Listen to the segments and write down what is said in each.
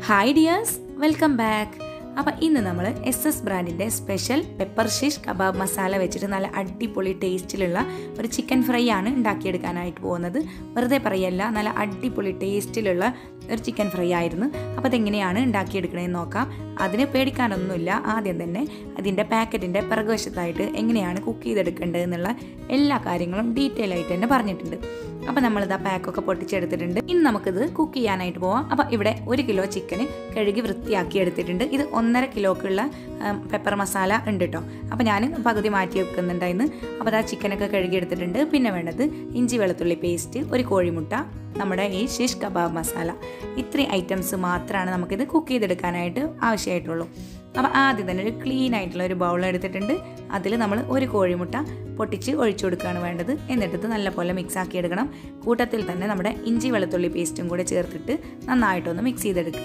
hi dears welcome back അപ്പോൾ ഇന്ന് നമ്മൾ എസ് എസ് ബ്രാൻഡിൻ്റെ special pepper shish kebab masala വെച്ചിട്ട് നല്ല അടിപൊളി ടേസ്റ്റിലുള്ള ഒരു ചിക്കൻ ഫ്രൈ ആണ് ഉണ്ടാക്കിയെടുക്കാനായിട്ട് പോകുന്നത് വെറുതെ പറയല്ല നല്ല അടിപൊളി ടേസ്റ്റിലുള്ള ഒരു ചിക്കൻ ഫ്രൈ ആയിരുന്നു അപ്പോൾ അതെങ്ങനെയാണ് ഉണ്ടാക്കിയെടുക്കണമെന്ന് നോക്കാം അതിന് പേടിക്കാനൊന്നുമില്ല ആദ്യം തന്നെ അതിൻ്റെ പാക്കറ്റിൻ്റെ പിറകുവശത്തായിട്ട് എങ്ങനെയാണ് കുക്ക് ചെയ്തെടുക്കേണ്ടത് എന്നുള്ള എല്ലാ കാര്യങ്ങളും ഡീറ്റെയിൽ ആയിട്ട് തന്നെ പറഞ്ഞിട്ടുണ്ട് അപ്പോൾ നമ്മളിത് ആ പാക്കൊക്കെ പൊട്ടിച്ചെടുത്തിട്ടുണ്ട് ഇനി നമുക്കിത് കുക്ക് ചെയ്യാനായിട്ട് പോവാം അപ്പോൾ ഇവിടെ ഒരു കിലോ ചിക്കന് കഴുകി വൃത്തിയാക്കി എടുത്തിട്ടുണ്ട് ഇത് ഒന്നര കിലോക്കുള്ള പെപ്പർ മസാല ഉണ്ട് കേട്ടോ അപ്പോൾ ഞാൻ പകുതി മാറ്റി വെക്കുന്നുണ്ടായിരുന്നു അപ്പോൾ ആ ചിക്കനൊക്കെ കഴുകി എടുത്തിട്ടുണ്ട് പിന്നെ വേണ്ടത് ഇഞ്ചി വെളുത്തുള്ളി പേസ്റ്റ് ഒരു കോഴിമുട്ട നമ്മുടെ ഈ ഷിഷ് കബാബ് മസാല ഇത്രയും ഐറ്റംസ് മാത്രമാണ് നമുക്കിത് കുക്ക് ചെയ്തെടുക്കാനായിട്ട് ആവശ്യമായിട്ടുള്ളൂ അപ്പോൾ ആദ്യം തന്നെ ഒരു ക്ലീൻ ആയിട്ടുള്ള ഒരു ബൗൾ എടുത്തിട്ടുണ്ട് അതിൽ നമ്മൾ ഒരു കോഴിമുട്ട പൊട്ടിച്ച് ഒഴിച്ചു കൊടുക്കുകയാണ് വേണ്ടത് എന്നിട്ട് നല്ലപോലെ മിക്സ് ആക്കി എടുക്കണം കൂട്ടത്തിൽ തന്നെ നമ്മുടെ ഇഞ്ചി വെളുത്തുള്ളി പേസ്റ്റും കൂടെ ചേർത്തിട്ട് നന്നായിട്ടൊന്ന് മിക്സ് ചെയ്തെടുക്കുക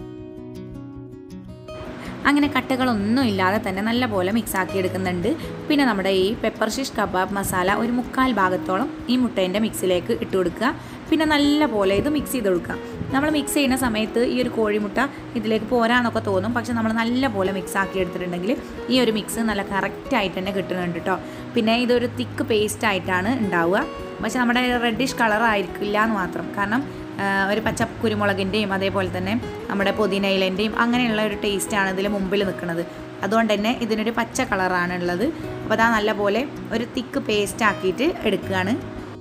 അങ്ങനെ കട്ടകളൊന്നും ഇല്ലാതെ തന്നെ നല്ലപോലെ മിക്സ് ആക്കി എടുക്കുന്നുണ്ട് പിന്നെ നമ്മുടെ ഈ പെപ്പർ ഷിഷ് കബാബ് മസാല ഒരു മുക്കാൽ ഭാഗത്തോളം ഈ മുട്ടേൻ്റെ മിക്സിലേക്ക് ഇട്ട് കൊടുക്കുക പിന്നെ നല്ലപോലെ ഇത് മിക്സ് ചെയ്ത് കൊടുക്കുക നമ്മൾ മിക്സ് ചെയ്യുന്ന സമയത്ത് ഈ ഒരു കോഴിമുട്ട ഇതിലേക്ക് പോരാന്നൊക്കെ തോന്നും പക്ഷെ നമ്മൾ നല്ലപോലെ മിക്സ് ആക്കി എടുത്തിട്ടുണ്ടെങ്കിൽ ഈ ഒരു മിക്സ് നല്ല കറക്റ്റായിട്ട് തന്നെ കിട്ടുന്നുണ്ട് കേട്ടോ പിന്നെ ഇതൊരു തിക്ക് പേസ്റ്റ് ആയിട്ടാണ് ഉണ്ടാവുക പക്ഷെ നമ്മുടെ റെഡിഷ് കളർ ആയിരിക്കില്ല എന്ന് മാത്രം കാരണം ഒരു പച്ച കുരുമുളകിൻ്റെയും അതേപോലെ തന്നെ നമ്മുടെ പുതിനയിലേൻ്റെയും അങ്ങനെയുള്ള ഒരു ടേസ്റ്റാണ് ഇതിൽ മുമ്പിൽ നിൽക്കുന്നത് അതുകൊണ്ട് തന്നെ ഇതിനൊരു പച്ച കളറാണ് ഉള്ളത് അപ്പോൾ അതാ നല്ലപോലെ ഒരു തിക്ക് പേസ്റ്റ് ആക്കിയിട്ട് എടുക്കുകയാണ്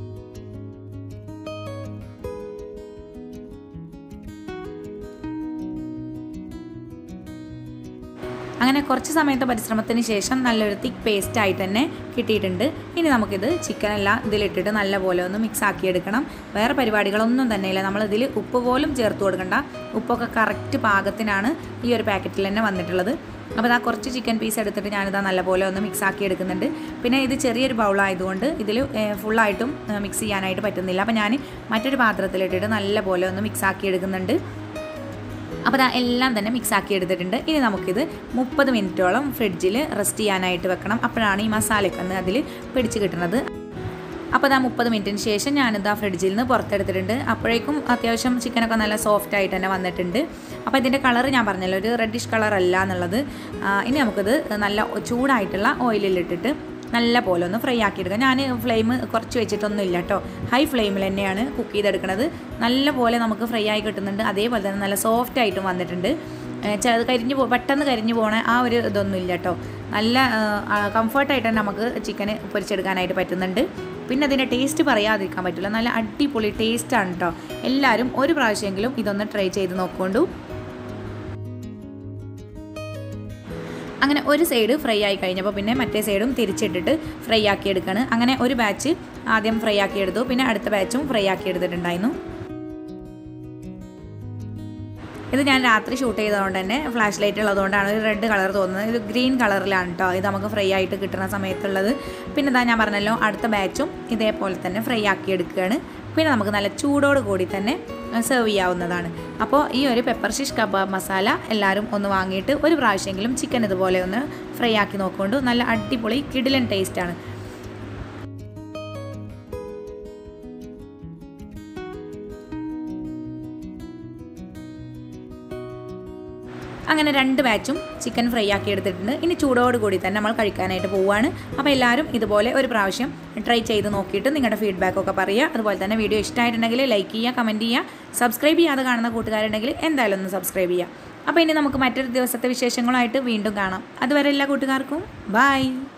അങ്ങനെ കുറച്ച് സമയത്തെ പരിശ്രമത്തിന് ശേഷം നല്ലൊരു തിക്ക് പേസ്റ്റ് ആയിട്ട് തന്നെ കിട്ടിയിട്ടുണ്ട് ഇനി നമുക്കിത് ചിക്കൻ എല്ലാം ഇതിലിട്ടിട്ട് നല്ലപോലെ ഒന്ന് മിക്സ് ആക്കി എടുക്കണം വേറെ പരിപാടികളൊന്നും തന്നെ ഇല്ല നമ്മളിതിൽ ഉപ്പ് പോലും ചേർത്ത് കൊടുക്കണ്ട ഉപ്പൊക്കെ കറക്റ്റ് പാകത്തിനാണ് ഈ ഒരു പാക്കറ്റിൽ തന്നെ വന്നിട്ടുള്ളത് അപ്പോൾ ആ കുറച്ച് ചിക്കൻ പീസ് എടുത്തിട്ട് ഞാനിതാ നല്ലപോലെ ഒന്ന് മിക്സ് ആക്കി എടുക്കുന്നുണ്ട് പിന്നെ ഇത് ചെറിയൊരു ബൗളായതുകൊണ്ട് ഇതിൽ ഫുള്ളായിട്ടും മിക്സ് ചെയ്യാനായിട്ട് പറ്റുന്നില്ല അപ്പോൾ ഞാൻ മറ്റൊരു പാത്രത്തിലിട്ടിട്ട് നല്ലപോലെ ഒന്ന് മിക്സ് ആക്കി എടുക്കുന്നുണ്ട് അപ്പോൾ അതാ എല്ലാം തന്നെ മിക്സ് ആക്കി എടുത്തിട്ടുണ്ട് ഇനി നമുക്കിത് മുപ്പത് മിനിറ്റോളം ഫ്രിഡ്ജിൽ റെസ്റ്റ് ചെയ്യാനായിട്ട് വെക്കണം അപ്പോഴാണ് ഈ മസാലയൊക്കെ ഒന്ന് അതിൽ പിടിച്ച് കിട്ടുന്നത് അപ്പോൾ അതാ മുപ്പത് മിനിറ്റിന് ശേഷം ഞാനിത് ആ ഫ്രിഡ്ജിൽ നിന്ന് പുറത്തെടുത്തിട്ടുണ്ട് അപ്പോഴേക്കും അത്യാവശ്യം ചിക്കനൊക്കെ നല്ല സോഫ്റ്റ് ആയിട്ട് തന്നെ വന്നിട്ടുണ്ട് അപ്പോൾ ഇതിൻ്റെ കളർ ഞാൻ പറഞ്ഞല്ലോ ഒരു റെഡിഷ് കളർ അല്ല എന്നുള്ളത് ഇനി നമുക്കിത് നല്ല ചൂടായിട്ടുള്ള ഓയിലിലിട്ടിട്ട് നല്ല പോലെ ഒന്ന് ഫ്രൈ ആക്കിയെടുക്കുക ഞാൻ ഫ്ലെയിം കുറച്ച് വെച്ചിട്ടൊന്നും ഇല്ല കേട്ടോ ഹൈ ഫ്ലെയിമിൽ തന്നെയാണ് കുക്ക് ചെയ്തെടുക്കുന്നത് നല്ല പോലെ നമുക്ക് ഫ്രൈ ആയി കിട്ടുന്നുണ്ട് അതേപോലെ തന്നെ നല്ല സോഫ്റ്റ് ആയിട്ടും വന്നിട്ടുണ്ട് ചിലത് കരിഞ്ഞു പോ പെട്ടെന്ന് കരിഞ്ഞു പോകണ ആ ഒരു ഇതൊന്നും ഇല്ല കേട്ടോ നല്ല കംഫർട്ടായിട്ട് തന്നെ നമുക്ക് ചിക്കന് പൊരിച്ചെടുക്കാനായിട്ട് പറ്റുന്നുണ്ട് പിന്നെ അതിൻ്റെ ടേസ്റ്റ് പറയാതിരിക്കാൻ പറ്റില്ല നല്ല അടിപൊളി ടേസ്റ്റാണ് കേട്ടോ എല്ലാവരും ഒരു പ്രാവശ്യമെങ്കിലും ഇതൊന്ന് ട്രൈ ചെയ്ത് നോക്കൊണ്ടു അങ്ങനെ ഒരു സൈഡ് ഫ്രൈ ആയി കഴിഞ്ഞപ്പോൾ പിന്നെ മറ്റേ സൈഡും തിരിച്ചിട്ടിട്ട് ഫ്രൈ ആക്കി എടുക്കുകയാണ് അങ്ങനെ ഒരു ബാച്ച് ആദ്യം ഫ്രൈ ആക്കി എടുത്തു പിന്നെ അടുത്ത ബാച്ചും ഫ്രൈ ആക്കി എടുത്തിട്ടുണ്ടായിരുന്നു ഇത് ഞാൻ രാത്രി ഷൂട്ട് ചെയ്തതുകൊണ്ട് തന്നെ ഫ്ലാഷ് ലൈറ്റ് ഉള്ളതുകൊണ്ടാണ് ഒരു റെഡ് കളർ തോന്നുന്നത് ഇത് ഗ്രീൻ കളറിലാണ് കേട്ടോ ഇത് നമുക്ക് ഫ്രൈ ആയിട്ട് കിട്ടുന്ന സമയത്തുള്ളത് പിന്നെ ഇതാ ഞാൻ പറഞ്ഞല്ലോ അടുത്ത ബാച്ചും ഇതേപോലെ തന്നെ ഫ്രൈ ആക്കി എടുക്കുകയാണ് പിന്നെ നമുക്ക് നല്ല ചൂടോട് കൂടി തന്നെ സെർവ് ചെയ്യാവുന്നതാണ് അപ്പോൾ ഈ ഒരു പെപ്പർ ഷിഷ് കബാബ് മസാല എല്ലാവരും ഒന്ന് വാങ്ങിയിട്ട് ഒരു പ്രാവശ്യമെങ്കിലും ചിക്കൻ ഇതുപോലെ ഒന്ന് ഫ്രൈ ആക്കി നോക്കുകൊണ്ട് നല്ല അടിപൊളി കിഡിലൻ ടേസ്റ്റാണ് അങ്ങനെ രണ്ട് ബാച്ചും ചിക്കൻ ഫ്രൈ ആക്കി എടുത്തിട്ടുണ്ട് ഇനി ചൂടോട് കൂടി തന്നെ നമ്മൾ കഴിക്കാനായിട്ട് പോവുകയാണ് അപ്പോൾ എല്ലാവരും ഇതുപോലെ ഒരു പ്രാവശ്യം ട്രൈ ചെയ്ത് നോക്കിയിട്ട് നിങ്ങളുടെ ഫീഡ്ബാക്കൊക്കെ പറയുക അതുപോലെ തന്നെ വീഡിയോ ഇഷ്ടമായിട്ടുണ്ടെങ്കിൽ ലൈക്ക് ചെയ്യുക കമൻറ്റ് ചെയ്യുക സബ്സ്ക്രൈബ് ചെയ്യാതെ കാണുന്ന കൂട്ടുകാരുണ്ടെങ്കിൽ എന്തായാലും ഒന്ന് സബ്സ്ക്രൈബ് ചെയ്യുക അപ്പോൾ ഇനി നമുക്ക് മറ്റൊരു ദിവസത്തെ വിശേഷങ്ങളായിട്ട് വീണ്ടും കാണാം അതുവരെ എല്ലാ കൂട്ടുകാർക്കും ബൈ